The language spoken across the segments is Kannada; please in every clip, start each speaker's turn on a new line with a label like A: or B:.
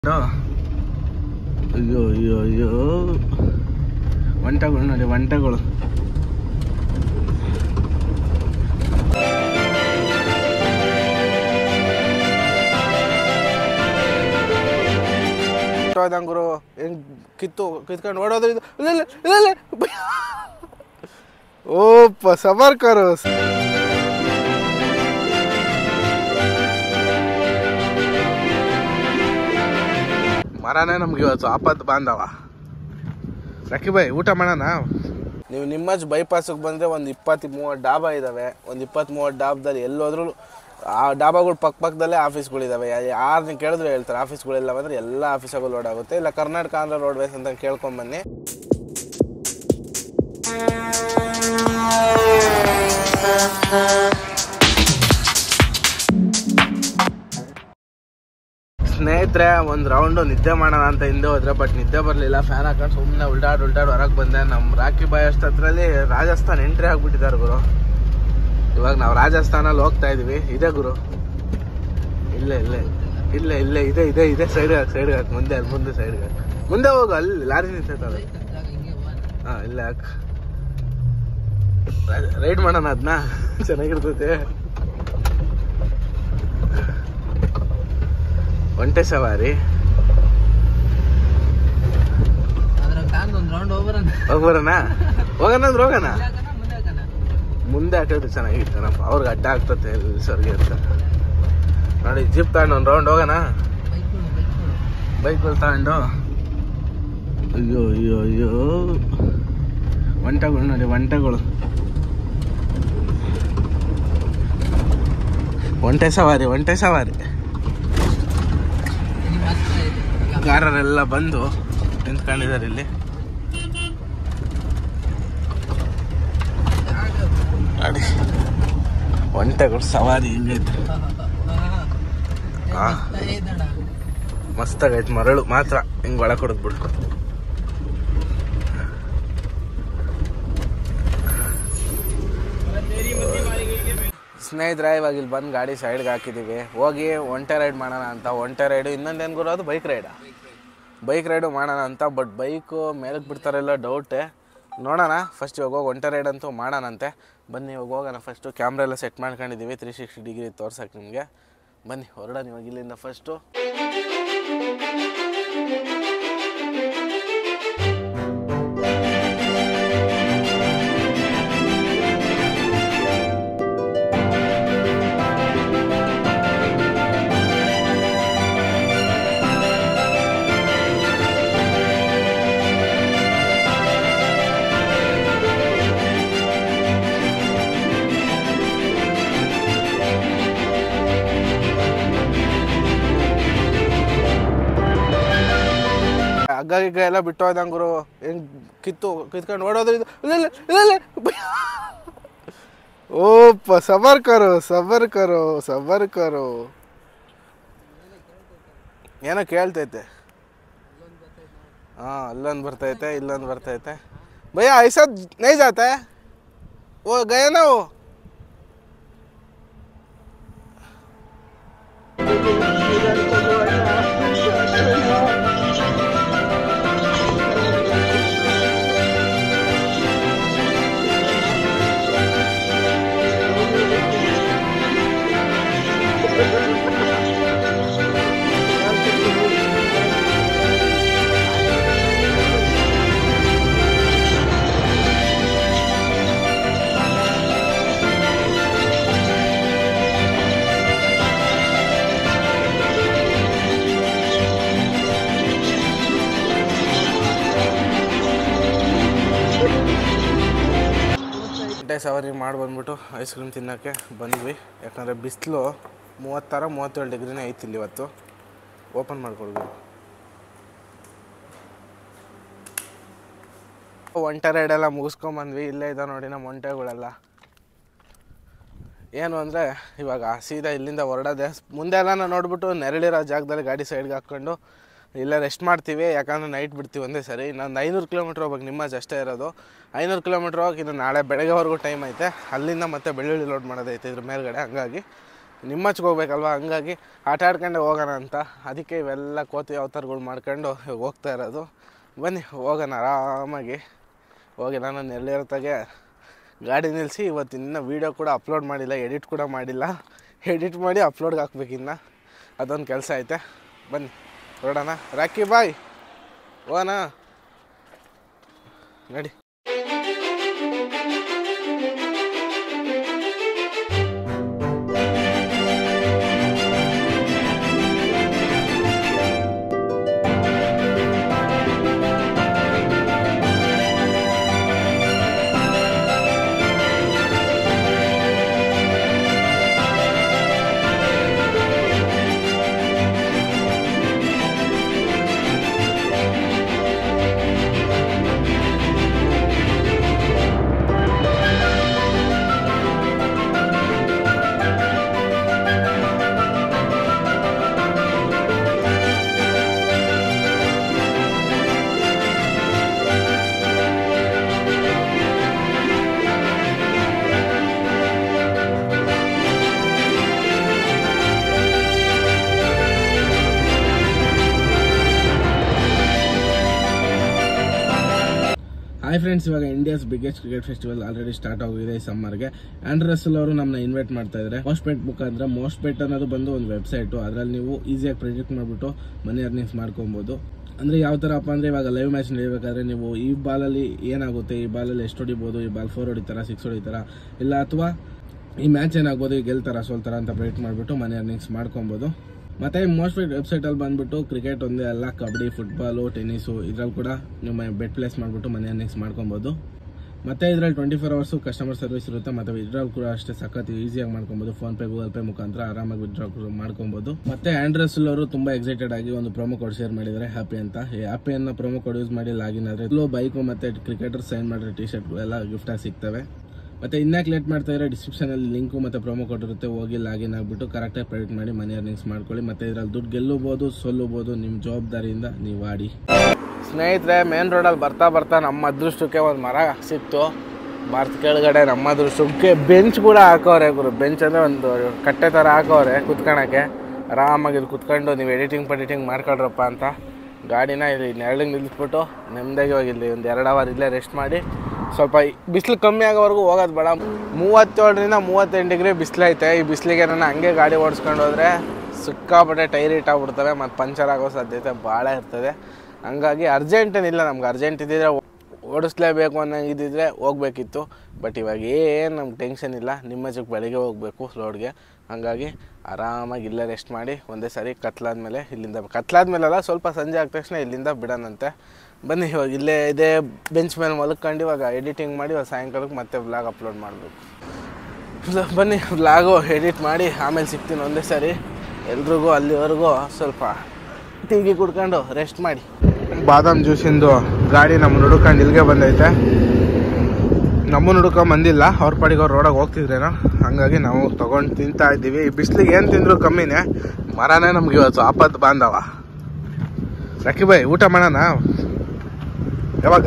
A: ಅಯ್ಯೋ ಅಯ್ಯೋ ಅಯ್ಯೋ ಒಂಟೆಗಳು ನೋಡಿ ಒಂಟೆಗಳು ಗುರು ಹೆಂಗ್ ಕಿತ್ತು ಕಿತ್ಕೊಂಡು ಓಡೋದು ಇದು ಇಲ್ಲ, ಇಲ್ಲ, ಇಲ್ಲ, ಇಲ್ಲ. ಓಪ್ಪ ಸಬರ್ಕರು ಮರನೇ ನಮ್ಗೆ ಇವತ್ತು ಆಪತ್ತು ಬಾಂಧವ ರಕಿ ಬಾಯ್ ಊಟ ಮಾಡೋಣ ನೀವು ನಿಮ್ಮಜ್ ಬೈಪಾಸಿಗೆ ಬಂದರೆ ಒಂದು ಇಪ್ಪತ್ತು ಮೂವತ್ತು ಡಾಬಾ ಇದ್ದಾವೆ ಒಂದು ಇಪ್ಪತ್ತು ಮೂವತ್ತು ಡಾಬದಲ್ಲಿ ಎಲ್ಲೋದ್ರೂ ಆ ಡಾಬಾಗಳು ಪಕ್ಕ ಪಕ್ಕದಲ್ಲೇ ಆಫೀಸ್ಗಳಿದ್ದಾವೆ ಯಾರನ್ನ ಕೇಳಿದ್ರು ಹೇಳ್ತಾರೆ ಆಫೀಸ್ಗಳೆಲ್ಲ ಬಂದರೆ ಎಲ್ಲ ಆಫೀಸಾಗೂ ಲೋಡ್ ಆಗುತ್ತೆ ಇಲ್ಲ ಕರ್ನಾಟಕ ಆಂಧ್ರ ರೋಡ್ವೇಸ್ ಅಂತ ಕೇಳ್ಕೊಂಬನ್ನಿ ಸ್ನೇಹಿತರೆ ಒಂದು ರೌಂಡು ನಿದ್ದೆ ಮಾಡೋಣ ಅಂತ ಹಿಂದೆ ಹೋದ್ರೆ ಬಟ್ ನಿದ್ದೆ ಬರಲಿಲ್ಲ ಫ್ಯಾನ್ ಹಾಕೊಂಡು ಸುಮ್ಮನೆ ಉಲ್ಟಾಡ್ ಉಲ್ಟಾಡ್ ಹೊರಗೆ ಬಂದೆ ನಮ್ಮ ರಾಖಿ ಬಾಯ್ ಅಷ್ಟರಲ್ಲಿ ರಾಜಸ್ಥಾನ್ ಎಂಟ್ರಿ ಆಗ್ಬಿಟ್ಟಿದ್ದಾರೆ ಗುರು ಇವಾಗ ನಾವು ರಾಜಸ್ಥಾನಲ್ಲಿ ಹೋಗ್ತಾ ಇದೀವಿ ಇದೆ ಗುರು ಇಲ್ಲೇ ಇಲ್ಲೇ ಇಲ್ಲೇ ಇಲ್ಲೇ ಇದೆ ಇದೆ ಇದೆ ಸೈಡ್ ಹಾಕಿ ಸೈಡ್ ಹಾಕಿ ಮುಂದೆ ಅಲ್ಲಿ ಮುಂದೆ ಸೈಡ್ ಹಾಕಿ ಮುಂದೆ ಹೋಗು ಅಲ್ಲಿ ಲಾರಿ ನಿಂತೈತಲ್ಲ ಹಾಂ ಇಲ್ಲೇ ಹಾಕು ರೈಡ್ ಮಾಡೋಣ ಅದನ್ನ ಚೆನ್ನಾಗಿರ್ತೈತೆ ಒಂಟೆ ಸವಾರಿ
B: ಒಂದು ರೌಂಡ್ ಹೋಗ್ಬರೋಣ
A: ಹೋಗ್ಬರೋಣ ಹೋಗೋಣ ಅಂದ್ರೆ ಹೋಗೋಣ
B: ಮುಂದೆ ಹಾಕೋಣ
A: ಮುಂದೆ ಹಾಕಿದ್ರೆ ಚೆನ್ನಾಗಿರ್ತಾನಪ್ಪ ಅವ್ರಿಗೆ ಅಡ್ಡ ಆಗ್ತತೆ ಸರ್ಗೆ ಅಂತ ನೋಡಿ ಜೀಪ್ ತಗೊಂಡು ಒಂದು ರೌಂಡ್ ಹೋಗೋಣ
B: ಬೈಕ್ಗಳು ಬೈಕ್ಗಳು
A: ಬೈಕ್ಗಳು ತಗೊಂಡು ಅಯ್ಯೋ ಅಯ್ಯೋ ಅಯ್ಯೋ ಒಂಟೆಗಳು ನೋಡಿ ಒಂಟೆಗಳು ಒಂಟೆ ಸವಾರಿ ಒಂಟೆ ಸವಾರಿ
B: ಇಲ್ಲಿ ಮಸ್ತ್ ಐತೆ
A: ಗಾರರೆಲ್ಲ ಬಂದು ನಿಂತ್ಕೊಂಡಿದ್ದಾರೆ ಇಲ್ಲಿ ನೋಡಿ ಒಂಟೆಗಳು ಸವಾರಿ ಹಿಂಗೈತೆ ಹಾ.
B: ಐದಣ್ಣ
A: ಮಸ್ತಾಗೈತೆ ಮರಳು ಮಾತ್ರ ಹಿಂಗ್ ಒಳ ಕೊಡದ್ ಬಿಡ್ಕೊ ಸ್ನೇಹಿತರೆ ಇವಾಗ ಇಲ್ಲಿ ಬಂದು ಗಾಡಿ ಸೈಡ್ಗೆ ಹಾಕಿದ್ದೀವಿ ಹೋಗಿ ಒಂಟೆ ರೈಡ್ ಮಾಡೋಣ ಅಂತ ಒಂಟೆ ರೈಡು ಇನ್ನೊಂದೇನು ಗುರು ಅದು ಬೈಕ್ ರೈಡ ಬೈಕ್ ರೈಡು ಮಾಡೋಣ ಅಂತ ಬಟ್ ಬೈಕು ಮೇಲಕ್ಕೆ ಬಿಡ್ತಾರೆಲ್ಲ ಡೌಟೆ ನೋಡೋಣ ಫಸ್ಟ್ ಇವಾಗ ಹೋಗಿ ಒಂಟೆ ರೈಡ್ ಅಂತೂ ಮಾಡೋಣಂತೆ ಬನ್ನಿ ಇವಾಗ ಹೋಗೋಣ ಫಸ್ಟು ಕ್ಯಾಮ್ರಾ ಎಲ್ಲ ಸೆಟ್ ಮಾಡ್ಕೊಂಡಿದ್ದೀವಿ ತ್ರೀ ಸಿಕ್ಸ್ಟಿ ಡಿಗ್ರಿ ತೋರ್ಸಕ್ಕೆ ನಿಮಗೆ ಬನ್ನಿ ಹೊರಡೋಣ ಇವಾಗ ಇಲ್ಲಿಂದ ಫಸ್ಟು ಹಗ್ಗ ಗಿಗ್ಗ ಎಲ್ಲ ಬಿಟ್ಟು ಹೋದಂಗೆ ಗುರು ಹೆಂಗ್ ಕಿತ್ತು ಕಿತ್ಕೊಂಡು ಓಡೋದು ಇದು ಇಲ್ಲ ಇಲ್ಲ ಇಲ್ಲ ಇಲ್ಲ ಓಪ್ಪ ಸಬರ್ ಕರು ಸಬರ್ ಕರು ಸಬರ್ ಕರು ಏನೋ ಕೇಳ್ತೈತೆ ಹಾಂ ಅಲ್ಲೊಂದು ಬರ್ತೈತೆ ಇಲ್ಲೊಂದು ಬರ್ತೈತೆ ಭಯ್ಯ ಐಸಾ ನೈ ಜಾತೆ ಓ ಗಯ ನಾವು ಗಂಟೆ ಸವಾರಿ ಮಾಡಿ ಬಂದ್ಬಿಟ್ಟು ಐಸ್ ಕ್ರೀಮ್ ತಿನ್ನೋಕ್ಕೆ ಬಂದ್ವಿ ಯಾಕಂದರೆ ಬಿಸಿಲು ಮೂವತ್ತಾರ ಮೂವತ್ತೇಳು ಡಿಗ್ರಿನೇ ಐತಿ ಇಲ್ಲಿ ಇವತ್ತು ಓಪನ್ ಮಾಡ್ಕೊಡ್ಬೋದು ಒಂಟೆ ರೈಡೆಲ್ಲ ಮುಗಿಸ್ಕೊಂಬಂದ್ವಿ ಇಲ್ಲೇ ಇದೆ ನೋಡಿ ನಮ್ಮ ಒಂಟೆಗಳೆಲ್ಲ ಏನು ಅಂದರೆ ಇವಾಗ ಸೀದಾ ಇಲ್ಲಿಂದ ಹೊರಡೋದೆ ಮುಂದೆ ಎಲ್ಲ ನಾವು ನೋಡ್ಬಿಟ್ಟು ನೆರಳಿರೋ ಜಾಗದಲ್ಲಿ ಗಾಡಿ ಸೈಡ್ಗೆ ಹಾಕ್ಕೊಂಡು ಇಲ್ಲೇ ರೆಸ್ಟ್ ಮಾಡ್ತೀವಿ ಯಾಕಂದ್ರೆ ನೈಟ್ ಬಿಡ್ತೀವಿ ಒಂದೇ ಸರಿ ಇನ್ನೊಂದು ಐನೂರು ಕಿಲೋಮೀಟ್ರ್ ಹೋಗ್ಬೇಕು ನಿಮ್ಮಜ್ ಅಷ್ಟೇ ಇರೋದು ಐನೂರು ಕಿಲೋಮೀಟ್ರ್ ಹೋಗಿ ಇನ್ನು ನಾಳೆ ಬೆಳಗ್ಗೆವರೆಗೂ ಟೈಮ್ ಐತೆ ಅಲ್ಲಿಂದ ಮತ್ತೆ ಬೆಳ್ಳುಳ್ಳಿ ಲೋಡ್ ಮಾಡೋದೈತೆ ಇದ್ರ ಮೇಲ್ಗಡೆ ಹಂಗಾಗಿ ನಿಮ್ಮಚ್ಗೆ ಹೋಗ್ಬೇಕಲ್ವ ಹಂಗಾಗಿ ಆಟ ಆಡ್ಕೊಂಡೆ ಹೋಗೋಣ ಅಂತ ಅದಕ್ಕೆ ಇವೆಲ್ಲ ಕೋತಿ ಅವತಾರಗಳು ಮಾಡ್ಕೊಂಡು ಇವಾಗ ಹೋಗ್ತಾ ಇರೋದು ಬನ್ನಿ ಹೋಗೋಣ ಆರಾಮಾಗಿ ಹೋಗಿ ನಾನು ನೆಲ್ಲಿರತ್ತಾಗೆ ಗಾಡಿ ನಿಲ್ಲಿಸಿ ಇವತ್ತು ಇನ್ನೂ ವೀಡಿಯೋ ಕೂಡ ಅಪ್ಲೋಡ್ ಮಾಡಿಲ್ಲ ಎಡಿಟ್ ಕೂಡ ಮಾಡಿಲ್ಲ ಎಡಿಟ್ ಮಾಡಿ ಅಪ್ಲೋಡ್ಗೆ ಹಾಕ್ಬೇಕಿನ್ನ ಅದೊಂದು ಕೆಲಸ ಐತೆ ಬನ್ನಿ ಹೊರಡೋಣ ರಾಕಿ ಬಾಯ್ ಹೋಗೋಣ ನಡಿ ಹಾಯ್ ಫ್ರೆಂಡ್ಸ್ ಇವಾಗ India's biggest cricket festival already start ಆಗಿದೆ ಈ ಸಮ್ಮರ್ಗೆ ಆಂಡ್ರ್ ರಸಲ್ ಅವರು ನಮ್ಮನ್ನ ಇನ್ವೈಟ್ ಮಾಡ್ತಾ ಇದ್ದಾರೆ ಮೋಸ್ಟ್ ಬೆಟ್ ಮುಖಾಂತರ ಮೋಸ್ಟ್ ಬೆಟ್ ಅನ್ನೋದು ಬಂದು ಒಂದು ವೆಬ್ಸೈಟು ಅದರಲ್ಲಿ ನೀವು ಈಸಿಯಾಗಿ ಪ್ರಿಡಿಕ್ಟ್ ಮಾಡಿಬಿಟ್ಟು ಮನಿ ಅರ್ನಿಂಗ್ಸ್ ಮಾಡ್ಕೊಬೋದು ಅಂದರೆ ಯಾವ ಥರಪ್ಪ ಅಂದರೆ ಇವಾಗ ಲೈವ್ ಮ್ಯಾಚ್ ನಡಿಬೇಕಾದ್ರೆ ನೀವು ಈ ಬಾಲಲ್ಲಿ ಏನಾಗುತ್ತೆ ಈ ಬಾಲಲ್ಲಿ ಎಷ್ಟು ಹೊಡಿಬೋದು ಈ ಬಾಲ್ ಫೋರ್ ಹೊಡಿತಾರ ಸಿಕ್ಸ್ ಹೊಡಿತಾರ ಇಲ್ಲ ಅಥವಾ ಈ ಮ್ಯಾಚ್ ಏನಾಗ್ಬೋದು ಈ ಗೆಲ್ತಾರ ಸೋಲ್ತಾರ ಅಂತ ಪ್ರಿಡಿಕ್ಟ್ ಮಾಡಿಬಿಟ್ಟು ಮನಿ ಅರ್ನಿಂಗ್ಸ್ ಮಾಡ್ಕೊಬೋದು ಮತ್ತೆ ಮೋಸ್ಟ್ ಬೆಟ್ ವೆಬ್ಸೈಟಲ್ಲಿ ಬಂದ್ಬಿಟ್ಟು ಕ್ರಿಕೆಟ್ ಒಂದೇ ಅಲ್ಲ ಕಬಡ್ಡಿ ಫುಟ್ಬಾಲು ಟೆನ್ನಿಸು ಇದ್ರಲ್ಲಿ ಕೂಡ ನೀವು ಬೆಟ್ ಪ್ಲೇಸ್ ಮಾಡಿಬಿಟ್ಟು ಮನಿ ಅರ್ನಿಂಗ್ಸ್ ಮಾಡ್ಕೊಬೋದು ಮತ್ತೆ ಇದರಲ್ಲಿ twenty four hours customer service ಇರುತ್ತೆ ಮತ್ತೆ ವಿಡ್ರಾಲ್ ಕೂಡ ಅಷ್ಟೇ ಸಖತ್ ಈಸಿಯಾಗಿ ಮಾಡ್ಕೊಬೋದು ಫೋನ್ ಪೇ ಗೂಗಲ್ ಪೇ ಮುಖಾಂತರ ಆರಾಮಾಗಿ ವಿಡ್ರಾಲ್ ಕೂಡ ಮಾಡ್ಕೊಬೋದು ಮತ್ತೆ ಆಂಡ್ರೆಸ್ಲ್ ಅವರು ತುಂಬಾ ಎಕ್ಸೈಟೆಡ್ ಆಗಿ ಒಂದು ಪ್ರೊಮೋ ಕೋಡ್ ಶೇರ್ ಮಾಡಿದ್ದಾರೆ ಹ್ಯಾಪಿ ಅಂತ ಈ ಹ್ಯಾಪಿ ಅನ್ನೋ ಪ್ರೊಮೋ ಕೋಡ್ ಯೂಸ್ ಮಾಡಿ ಲಾಗಿನ್ ಆದ್ರೆ ಇಲ್ಲೂ ಬೈಕು ಮತ್ತೆ ಕ್ರಿಕೆಟರ್ ಸೈನ್ ಮಾಡಿರೋ ಟಿ ಶರ್ಟ್ ಎಲ್ಲ ಗಿಫ್ಟ್ ಆಗಿ ಸಿಗ್ತವೆ ಮತ್ತೆ ಇನ್ಯಾಕ್ ಲೇಟ್ ಮಾಡ್ತಾ ಇದ್ರೆ ಡಿಸ್ಕ್ರಿಪ್ಷನ್ ಅಲ್ಲಿ ಲಿಂಕು ಮತ್ತೆ ಪ್ರೊಮೋ ಕೋಡ್ ಇರುತ್ತೆ ಹೋಗಿ ಲಾಗಿನ್ ಆಗ್ಬಿಟ್ಟು ಕರೆಕ್ಟಾಗಿ ಪ್ರೆಡಿಕ್ಟ್ ಮಾಡಿ ಮನಿ ಅರ್ನಿಂಗ್ಸ್ ಮಾಡ್ಕೊಳ್ಳಿ ಮತ್ತೆ ಇದ್ರಲ್ಲಿ ದುಡ್ಡು ಗೆಲ್ಲಬಹುದು ಸೋಲಬಹುದು ನಿಮ್ಮ ಜವಾಬ್ದಾರಿಯಿಂದ ನೀವು ಆಡಿ ಸ್ನೇಹಿತರೆ ಮೇನ್ ರೋಡಲ್ಲಿ ಬರ್ತಾ ಬರ್ತಾ ನಮ್ಮ ಅದೃಷ್ಟಕ್ಕೆ ಒಂದು ಮರ ಸಿಕ್ತು ಭಾರತ ಕೆಳಗಡೆ ನಮ್ಮ ಅದೃಷ್ಟಕ್ಕೆ ಬೆಂಚ್ ಕೂಡ ಹಾಕೋರೆ ಗುರು ಬೆಂಚ್ ಅಂದರೆ ಒಂದು ಕಟ್ಟೆ ಥರ ಹಾಕೋರೆ ಕುತ್ಕೊಳಕ್ಕೆ ಆರಾಮಾಗಿ ಇಲ್ಲಿ ಕುತ್ಕೊಂಡು ನೀವು ಎಡಿಟಿಂಗ್ ಪಡಿಟಿಂಗ್ ಮಾಡ್ಕೊಳ್ರಪ್ಪ ಅಂತ ಗಾಡಿನ ಇಲ್ಲಿ ನೆರಳಿಗೆ ನಿಲ್ಲಿಸ್ಬಿಟ್ಟು ನೆಮ್ಮದಿಯಾಗಿ ಹೋಗಿ ಇಲ್ಲಿ ಒಂದು ಎರಡು ಅವರ್ ಇಲ್ಲೇ ರೆಸ್ಟ್ ಮಾಡಿ ಸ್ವಲ್ಪ ಬಿಸಿಲು ಕಮ್ಮಿ ಆಗೋವರೆಗೂ ಹೋಗೋದು ಬೇಡ ಮೂವತ್ತೇಳರಿಂದ ಮೂವತ್ತೆಂಟು ಡಿಗ್ರಿ ಬಿಸಿಲೈತೆ ಈ ಬಿಸಿಲಿಗೆ ನಾನು ಹಂಗೆ ಗಾಡಿ ಓಡಿಸ್ಕೊಂಡು ಹೋದರೆ ಸಿಕ್ಕಾಪಟ್ಟೆ ಟೈರ್ ಹಿಟ್ ಆಗ್ಬಿಡ್ತವೆ ಮತ್ತು ಪಂಚರ್ ಆಗೋ ಸಾಧ್ಯತೆ ಭಾಳ ಇರ್ತದೆ ಹಂಗಾಗಿ ಅರ್ಜೆಂಟ್ ಏನಿಲ್ಲ ನಮ್ಗೆ ಅರ್ಜೆಂಟ್ ಇದ್ದಿದ್ರೆ ಓಡಿಸ್ಲೇಬೇಕು ಅನ್ನಂಗಿದ್ದಿದ್ರೆ ಹೋಗ್ಬೇಕಿತ್ತು ಬಟ್ ಇವಾಗ ಏನು ನಮ್ಗೆ ಟೆನ್ಷನ್ ಇಲ್ಲ ನಿಮ್ಮಜಕ್ಕೆ ಬೆಳಿಗ್ಗೆ ಹೋಗಬೇಕು ರೋಡ್ಗೆ ಹಾಗಾಗಿ ಆರಾಮಾಗಿ ಇಲ್ಲೇ ರೆಸ್ಟ್ ಮಾಡಿ ಒಂದೇ ಸಾರಿ ಕತ್ಲಾದ್ಮೇಲೆ ಇಲ್ಲಿಂದ ಕತ್ಲಾದ್ಮೇಲೆಲ್ಲ ಸ್ವಲ್ಪ ಸಂಜೆ ಆದ ತಕ್ಷಣ ಇಲ್ಲಿಂದ ಬಿಡೋಣಂತೆ ಬನ್ನಿ ಇವಾಗ ಇಲ್ಲೇ ಇದೇ ಬೆಂಚ್ ಮೇಲೆ ಮಲ್ಕೊಂಡು ಇವಾಗ ಎಡಿಟಿಂಗ್ ಮಾಡಿ ಇವಾಗ ಸಾಯಂಕಾಲಕ್ಕೆ ಮತ್ತೆ ವ್ಲಾಗ್ ಅಪ್ಲೋಡ್ ಮಾಡಬೇಕು ಬನ್ನಿ ವ್ಲಾಗು ಎಡಿಟ್ ಮಾಡಿ ಆಮೇಲೆ ಸಿಗ್ತೀನಿ ಒಂದೇ ಸಾರಿ ಎಲ್ರಿಗೂ ಅಲ್ಲಿವರೆಗೂ ಸ್ವಲ್ಪ ಟೀಗಿ ಕುಡ್ಕೊಂಡು ರೆಸ್ಟ್ ಮಾಡಿ ಬಾದಾಮ್ ಜ್ಯೂಸಿಂದು ಗಾಡಿ ನಮ್ಮ ಹುಡುಕೊಂಡು ಇಲ್ಲಿಗೆ ಬಂದೈತೆ ನಮ್ಮನ್ನು ಹುಡುಕೊಂಡ್ ಬಂದಿಲ್ಲ ಅವ್ರ ಪಾಡಿಗೆ ಅವ್ರು ರೋಡಾಗ ಹೋಗ್ತಿದ್ರೇನೋ ಹಂಗಾಗಿ ನಾವು ತಗೊಂಡು ತಿಂತಾ ಇದ್ದೀವಿ ಈ ಬಿಸಿಲಿಗೆ ಏನು ತಿಂದ್ರು ಕಮ್ಮಿನೇ ಮರನೇ ನಮ್ಗೆ ಇವತ್ತು ಆಪತ್ತು ಬಾಂಧವ ರಾಕಿ ಬಾಯ್ ಊಟ ಮಾಡೋಣ ಯಾವಾಗ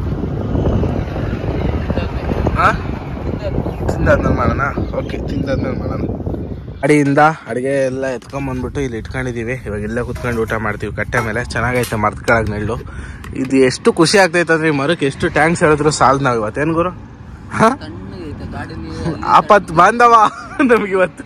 A: ಹಾಂ ತಿಂದಾದ್ಮೇಲೆ ಮಾಡೋಣ ಓಕೆ ತಿಂದಾದ್ಮೇಲೆ ಮಾಡೋಣ ಅಡಿಯಿಂದ ಅಡುಗೆ ಎಲ್ಲ ಎತ್ಕೊಂಬಂದ್ಬಿಟ್ಟು ಇಲ್ಲಿ ಇಟ್ಕೊಂಡಿದ್ದೀವಿ ಇವಾಗ ಇಲ್ಲೇ ಕುತ್ಕೊಂಡು ಊಟ ಮಾಡ್ತೀವಿ ಕಟ್ಟೆ ಮೇಲೆ ಚೆನ್ನಾಗೈತೆ ಮರದ ಕೆಳಗೆ ನೆಳ್ಳು ಇದು ಎಷ್ಟು ಖುಷಿ ಆಗ್ತೈತೆ ಅಂದ್ರೆ ಈ ಮರಕ್ಕೆ ಎಷ್ಟು ಟ್ಯಾಂಕ್ಸ್ ಹೇಳಿದ್ರು ಸಾಲದು ನಾವು ಇವತ್ತೇನು ಗುರು ಹಾಂ
B: ತಣ್ಣಗೈತೆ ಗಾಡಿಲಿ
A: ಆಪತ್ ಬಾಂಧವ ನಮ್ಗೆ ಇವತ್ತು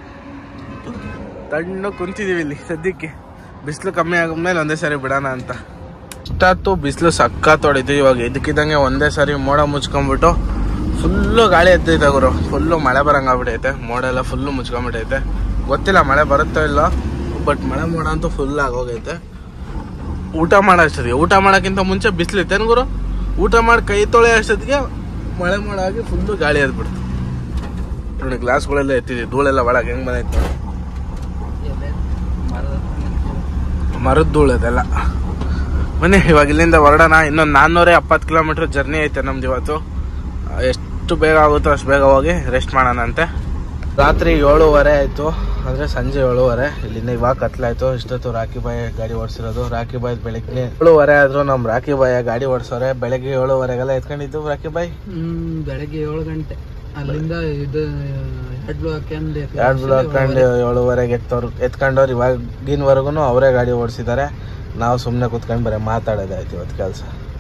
A: ತಣ್ಣು ಕುಂತಿದೀವಿ ಇಲ್ಲಿ ಸದ್ಯಕ್ಕೆ ಬಿಸಿಲು ಕಮ್ಮಿ ಆದ್ಮೇಲೆ ಒಂದೇ ಸಾರಿ ಬಿಡೋಣ ಅಂತ ಇಷ್ಟೊತ್ತು ಬಿಸಿಲು ಸಖತ್ ಹೊಡಿತು ಇವಾಗ ಇದಕ್ಕಿದ್ದಂಗೆ ಒಂದೇ ಸಾರಿ ಮೋಡ ಮುಚ್ಕೊಂಡ್ಬಿಟ್ಟು ಫುಲ್ಲು ಗಾಳಿ ಎದ್ದೈತೆ ಗುರು ಫುಲ್ಲು ಮಳೆ ಬರಂಗಾಗ್ಬಿಟ್ಟೈತೆ ಮೋಡ ಎಲ್ಲ ಫುಲ್ಲು ಮುಚ್ಕೊಂಡ್ಬಿಟ್ಟೈತೆ ಗೊತ್ತಿಲ್ಲ ಮಳೆ ಬರುತ್ತೋ ಇಲ್ಲೋ ಬಟ್ ಮಳೆ ಮೋಡ ಅಂತೂ ಫುಲ್ ಆಗೋಗೈತೆ ಊಟ ಮಾಡೋ ಅಷ್ಟೊತ್ತಿಗೆ ಊಟ ಮಾಡೋಕ್ಕಿಂತ ಮುಂಚೆ ಬಿಸಿಲಿತ್ತೇನು ಗುರು ಊಟ ಮಾಡಿ ಕೈ ತೊಳೆ ಅಷ್ಟೊತ್ತಿಗೆ ಮಳೆ ಮೋಡ ಆಗಿ ಫುಲ್ಲು ಗಾಳಿ ಎದ್ಬಿಡ್ತು ನೋಡಿ ಗ್ಲಾಸ್ಗಳೆಲ್ಲ ಎತ್ತಿದ್ವಿ ಧೂಳೆಲ್ಲ ಒಳಗೆ ಹೆಂಗ್ ಬಂದೈತೆ ನೋಡಿ.
B: ಎಲೆ ಮರದ ಹತ್ರ ನಿಂತಿದೆ.
A: ಮರದ ಧೂಳು ಅದೆಲ್ಲ ಬನ್ನಿ ಇವಾಗ ಇಲ್ಲಿಂದ ಹೊರಡೋಣ ಇನ್ನೊಂದು ನಾನ್ನೂರ ಎಪ್ಪತ್ತು ಕಿಲೋಮೀಟ್ರ್ ಜರ್ನಿ ಐತೆ ನಮ್ದು ಇವತ್ತು ಆ, ಎಷ್ಟು ಬೇಗ ಆಗುತ್ತೋ ಅಷ್ಟು ಬೇಗ ಹೋಗಿ ರೆಸ್ಟ್ ಮಾಡೋಣ ಅಂತೆ ರಾತ್ರಿ ಏಳುವರೆ ಆಯಿತು ಅಂದರೆ ಸಂಜೆ ಏಳುವರೆ ಇಲ್ಲಿಂದ ಇವಾಗ ಕತ್ಲಾಯ್ತು ಇಷ್ಟೊತ್ತು ರಾಕಿ ಬಾಯಿ ಗಾಡಿ ಓಡಿಸಿರೋದು ರಾಕಿ ಬಾಯಿ ಬೆಳಗ್ಗೆ ಏಳುವರೆ ಆದರೂ ನಮ್ಮ ರಾಕಿ ಬಾಯ ಗಾಡಿ ಓಡಿಸೋರೆ ಬೆಳಗ್ಗೆ ಏಳುವರೆಗೆಲ್ಲ ಎತ್ಕೊಂಡಿದ್ದು ರಾಕಿ ಬಾಯಿ
B: ಹ್ಮ್ ಬೆಳಗ್ಗೆ ಏಳು ಗಂಟೆ ಅಲ್ಲಿಂದ ಇದು ಎರಡು ಬ್ಲಾಕ್ ಹಾಕ್ಯಂಡು
A: ಎರಡು ಬಿಲ್ ಹಾಕೊಂಡು ಏಳುವರೆಗೆ ಎತ್ತವ್ರು ಎತ್ಕೊಂಡವ್ರು ಇವಾಗಿನವರೆಗೂ ಅವರೇ ಗಾಡಿ ಓಡಿಸಿದ್ದಾರೆ ನಾವು ಸುಮ್ಮನೆ ಕುತ್ಕೊಂಡು ಬರೀ ಮಾತಾಡೋದಾಯ್ತು ಇವತ್ತು ಕೆಲಸ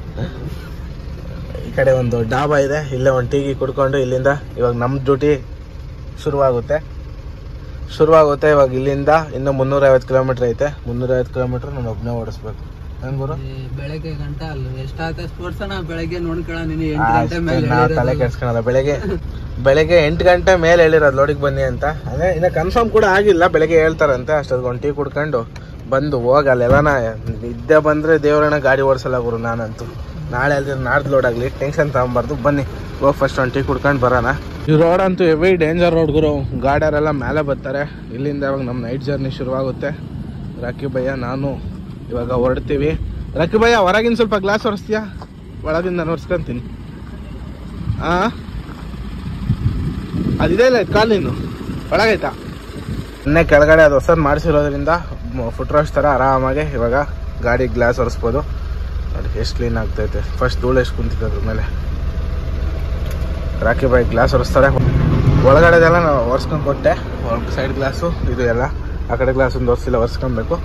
A: ಈ ಕಡೆ ಒಂದು ಡಾಬಾ ಇದೆ ಇಲ್ಲೇ ಒಂದು ಟೀಗಿ ಕುಡ್ಕೊಂಡು ಇಲ್ಲಿಂದ ಇವಾಗ ನಮ್ಮ ಡ್ಯೂಟಿ ಶುರುವಾಗುತ್ತೆ ಶುರುವಾಗುತ್ತೆ ಇವಾಗ ಇಲ್ಲಿಂದ ಇನ್ನು ಮುನ್ನೂರೈವತ್ತು ಕಿಲೋಮೀಟ್ರ್ ಐತೆ ಮುನ್ನೂರೈವತ್ತು ಕಿಲೋಮೀಟ್ರ್ ನಾನು ಒಬ್ಬನೇ ಓಡಿಸ್ಬೇಕು ಹೆಂಗ್ ಗುರು
B: ಈ ಬೆಳಗ್ಗೆ ಗಂಟ ಅಲ್ಲ ಎಷ್ಟಾಗುತ್ತೆ ಸ್ಪೋರ್ಟ್ಸ್ ನಾ ಬೆಳಗ್ಗೆ ನೋಡ್ಕೊಳ ನೀನು ಎಂಟು ಗಂಟೆ
A: ಅಷ್ಟೇ,
B: ಮೇಲೆ
A: ನಾ ತಲೆ ಕೆಡ್ಸ್ಕೊಳಲ್ಲ ಬೆಳಗ್ಗೆ ಬೆಳಗ್ಗೆ ಎಂಟು ಗಂಟೆ ಮೇಲೆ ಹೇಳಿರೋದು ಲೋಡಿಗೆ ಬನ್ನಿ ಅಂತ ಅದೇ ಇನ್ನು ಕನ್ಫರ್ಮ್ ಕೂಡ ಆಗಿಲ್ಲ ಬೆಳಗ್ಗೆ ಹೇಳ್ತಾರಂತೆ ಅಷ್ಟೊತ್ತಿಗೆ ಒಂದು ಟೀ ಕುಡ್ಕೊಂಡು ಬಂದು ಹೋಗಿ ಅಲ್ಲೆಲ್ಲನ ನಿದ್ದೆ ಬಂದರೆ ದೇವರನ್ನ ಗಾಡಿ ಓಡಿಸಲ್ಲ ಗುರು ನಾನಂತೂ ನಾಳೆ ಅಲ್ದಿರ ನಾಡ್ದು ಲೋಡ್ ಆಗಲಿ ಟೆನ್ಷನ್ ತಗೊಂಬಾರ್ದು ಬನ್ನಿ ಹೋಗಿ ಫಸ್ಟ್ ಒಂದು ಟೀ ಕುಡ್ಕೊಂಡು ಬರೋಣ ಈ ರೋಡ್ ಅಂತೂ ಹೆವಿ ಡೇಂಜರ್ ರೋಡ್ ಗುರು ಗಾಡಿಯವರೆಲ್ಲ ಮೇಲೆ ಬರ್ತಾರೆ ಇಲ್ಲಿಂದ ಇವಾಗ ನಮ್ಮ ನೈಟ್ ಜರ್ನಿ ಶುರುವಾಗುತ್ತೆ ರಾಕಿ ಭಯ್ಯ ನಾನು ಇವಾಗ ಹೊರಡ್ತೀವಿ ರಾಕಿ ಭಯ್ಯ ಹೊರಗಿನ ಸ್ವಲ್ಪ ಗ್ಲಾಸ್ ಒರೆಸ್ತೀಯಾ ಒಳಗಿಂದ ನಾನು ಒರೆಸ್ಕೊಂತೀನಿ ಆ ಅದಿದೆ ಇಲ್ಲ ಕಾಲಿನು ಒಳಗೈತಾ ಇನ್ನೇ ಕೆಳಗಡೆ ಅದು ಹೊಸದು ಮಾಡಿಸಿರೋದ್ರಿಂದ ಫುಟ್ ವಾಶ್ ಥರ ಆರಾಮಾಗಿ ಇವಾಗ ಗಾಡಿ ಗ್ಲಾಸ್ ಒರೆಸ್ಬೋದು ನೋಡಿ ಎಷ್ಟು ಕ್ಲೀನ್ ಆಗ್ತೈತೆ ಫಸ್ಟ್ ಧೂಳು ಎಷ್ಟು ಕುಂತಿದೆ ಅದ್ರ ಮೇಲೆ ರಾಕಿ ಬಾಯಿ ಗ್ಲಾಸ್ ಒರೆಸ್ತಾರೆ ಒಳಗಡೆದೆಲ್ಲ ನಾವು ಒರೆಸ್ಕೊಂಡು ಕೊಟ್ಟೆ ಸೈಡ್ ಗ್ಲಾಸು ಇದು ಎಲ್ಲ ಆ ಕಡೆ ಗ್ಲಾಸ್ ಒಂದು ಒರೆಸಿಲ್ಲ ಒರೆಸ್ಕೊಬೇಕು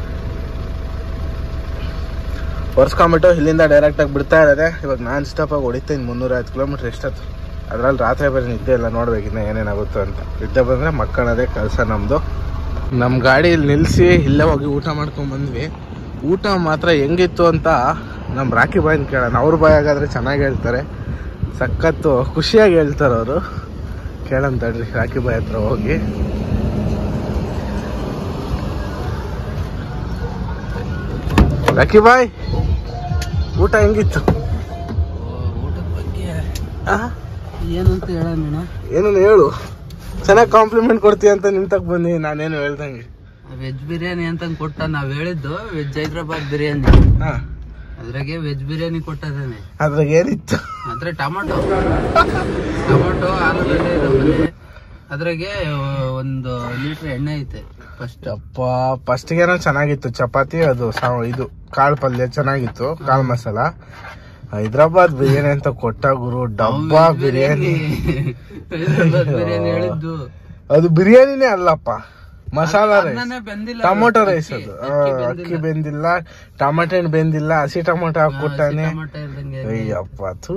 A: ಒರೆಸ್ಕೊಂಬಿಟ್ಟು ಇಲ್ಲಿಂದ ಡೈರೆಕ್ಟಾಗಿ ಬಿಡ್ತಾ ಇರೋದೆ ಇವಾಗ ನಾನ್ ಸ್ಟಾಪಾಗಿ ಹೊಡಿತೀನಿ ಮುನ್ನೂರೈವತ್ತು ಕಿಲೋಮೀಟ್ರ್ ಎಷ್ಟತ್ತು ಅದ್ರಲ್ಲಿ ರಾತ್ರಿ ಬೇರೆ ನಿದ್ದೆ ಎಲ್ಲ ನೋಡ್ಬೇಕು ಇನ್ನು ಏನೇನಾಗುತ್ತೋ ಅಂತ ನಿದ್ದೆ ಬಂದರೆ ಮಕ್ಕಳದೇ ಕೆಲಸ ನಮ್ಮದು ನಮ್ಮ ಗಾಡಿ ಇಲ್ಲಿ ನಿಲ್ಲಿಸಿ ಇಲ್ಲೇ ಹೋಗಿ ಊಟ ಮಾಡ್ಕೊಂಡು ಬಂದ್ವಿ ಊಟ ಮಾತ್ರ ಹೆಂಗಿತ್ತು ಅಂತ ನಮ್ಮ ರಾಕಿ ಬಾಯಿನ ಕೇಳೋಣ ಅವ್ರ ಬಾಯಾಗಾದ್ರೆ ಚೆನ್ನಾಗಿ ಹೇಳ್ತಾರೆ ಸಖತ್ತು ಖುಷಿಯಾಗಿ ಹೇಳ್ತಾರೆ ಅವರು ಕೇಳೋಣ ತಡ್ರಿ ರಾಕಿ ಬಾಯಿ ಹತ್ರ ಹೋಗಿ ರಾಕಿ ಬಾಯ್ ಊಟ ಹೆಂಗಿತ್ತು
B: ಊಟದ ಬಗ್ಗೆ
A: ಆ?
B: ಏನಂತ ಹೇಳ ನೀನು
A: ಏನನ್ನ ಹೇಳು ಚೆನ್ನಾಗಿ ಕಾಂಪ್ಲಿಮೆಂಟ್ ಕೊಡ್ತೀಯ ಅಂತ ನಿಂತಕ್ ಬಂದಿ ನಾನೇನು ಹೇಳ್ದಂಗೆ
B: ವೆಜ್ ಬಿರಿಯಾನಿ ಅಂತ ಕೊಟ್ಟ ನಾವ್ ಹೇಳಿದ್ದು ವೆಜ್ ಹೈದ್ರಾಬಾದ್ ಬಿರಿಯಾನಿ
A: ಹಾ
B: ಅದ್ರಾಗೆ ವೆಜ್ ಬಿರಿಯಾನಿ ಕೊಟ್ಟದಾನೆ
A: ಅದ್ರಾಗ ಏನಿತ್ತು
B: ಅಂದ್ರೆ ಟೊಮೊಟೊ ಟೊಮೊಟೊ ಆಲೂಗಡ್ಡೆ ಇದಾವೆ ಅದ್ರಾಗೆ ಒಂದು ಲೀಟರ್ ಎಣ್ಣೆ ಐತೆ ಫಸ್ಟ್
A: ಅಪ್ಪ ಫಸ್ಟ್ಗೇನೋ ಚೆನ್ನಾಗಿತ್ತು ಚಪಾತಿ ಅದು ಸಾವ್- ಇದು ಕಾಳು ಪಲ್ಯ ಚೆನ್ನಾಗಿತ್ತು ಕಾಳು ಮಸಾಲ ಹೈದ್ರಾಬಾದ್ ಬಿರಿಯಾನಿ ಅಂತ ಕೊಟ್ಟ ಗುರು ಡಬ್ಬಾ ಬಿರಿಯಾನಿ
B: ಹೈದ್ರಾಬಾದ್ ಬಿರಿಯಾನಿ ಹೇಳಿದ್ದು
A: ಅದು ಬಿರಿಯಾನಿನೇ ಅಲ್ಲಪ್ಪ ಮಸಾಲ ರೈಸ್
B: ಅನ್ನನೇ ಬೆಂದಿಲ್ಲ
A: ಟೊಮೊಟೊ
B: ಅಕ್ಕಿ-
A: ರೈಸ್ ಅದು ಆ,
B: ಅಕ್ಕಿ ಬೆಂದಿಲ್ಲ.
A: ಅಕ್ಕಿ ಬೆಂದಿಲ್ಲ ಟೊಮೆಟೊ ಹಣ್ಣು ಬೆಂದಿಲ್ಲ ಹಸಿ ಟೊಮೊಟೊ ಹಾಕ್ಕೊಟ್ಟಾನೆ
B: ಟೊಮೊಟೊ ಇಲ್ದಂಗೆ
A: ಅಯ್ಯಪ್ಪ ಥು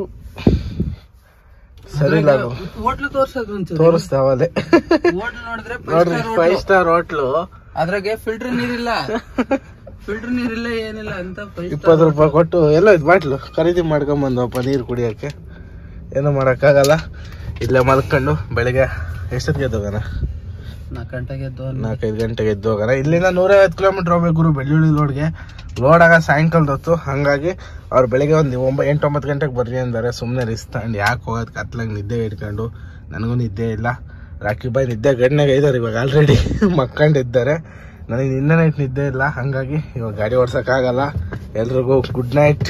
A: ಸರಿ ಇಲ್ಲ ಅದು
B: ಹೋಟ್ಲು ತೋರ್ಸೋದು ಒಂಚೂರು
A: ತೋರಿಸ್ತಾವಲೆ
B: ಹೋಟ್ಲು ನೋಡಿದ್ರೆ
A: ನೋಡ್ರಿ ಫೈವ್ ಸ್ಟಾರ್ ಹೋಟ್ಲು
B: ಅದ್ರಾಗೆ ಫಿಲ್ಟರ್ ನೀರಿಲ್ಲ ಫಿಲ್ಟರ್ ನೀರಿಲ್ಲ ಏನಿಲ್ಲ ಅಂತ ಫೈವ್
A: ಇಪ್ಪತ್ತು ರೂಪಾಯಿ ಕೊಟ್ಟು ಎಲ್ಲ ಇದು ಬಾಟ್ಲು ಖರೀದಿ ಮಾಡ್ಕೊಂಬಂದವಪ್ಪ ನೀರು ಕುಡಿಯೋಕ್ಕೆ ಏನು ಮಾಡೋಕ್ಕಾಗಲ್ಲ ಇಲ್ಲೇ ಮಲ್ಕೊಂಡು ಬೆಳಿಗ್ಗೆ ಎಷ್ಟೊತ್ತಿಗೆ ಎದ್ದೋಗೋಣ
B: ನಾಲ್ಕು ಗಂಟೆಗೆ ಎದ್ದು
A: ನಾಲ್ಕೈದು ಗಂಟೆಗೆ ಎದ್ದು ಹೋಗೋಣ ಇಲ್ಲಿಂದ ನೂರೈವತ್ತು ಕಿಲೋಮೀಟ್ರ್ ಹೋಗ್ಬೇಕು ಗುರು ಬೆಳ್ಳುಳ್ಳಿ ಲೋಡ್ಗೆ ಲೋಡ್ ಆಗ ಸಾಯಂಕಾಲದ ಹೊತ್ತು ಹಾಗಾಗಿ ಅವ್ರು ಬೆಳಿಗ್ಗೆ ಒಂದು ಒಂಬ ಎಂಟೊಂಬತ್ತು ಗಂಟೆಗೆ ಬರ್ರಿ ಅಂತಾರೆ ಸುಮ್ಮನೆ ರಿಸ್ಕ್ ತಗೊಂಡು ಯಾಕೆ ಹೋಗೋದು ಕತ್ಲಾಗ ನಿದ್ದೆ ಇಟ್ಕೊಂಡು ನನಗೂ ನಿದ್ದೆ ಇಲ್ಲ ರಾಕಿ ಬಾಯ್ ನಿದ್ದೆ ಗಡ್ನಾಗ ಇದ್ದಾರೆ ಇವಾಗ ಆಲ್ರೆಡಿ ಮಕ್ಕೊಂಡಿದ್ದಾರೆ ನನಗೆ ನಿನ್ನೆ ನೈಟ್ ನಿದ್ದೆ ಇಲ್ಲ ಹಾಗಾಗಿ ಇವಾಗ ಗಾಡಿ ಓಡ್ಸೋಕ್ಕಾಗಲ್ಲ ಎಲ್ರಿಗೂ ಗುಡ್ ನೈಟ್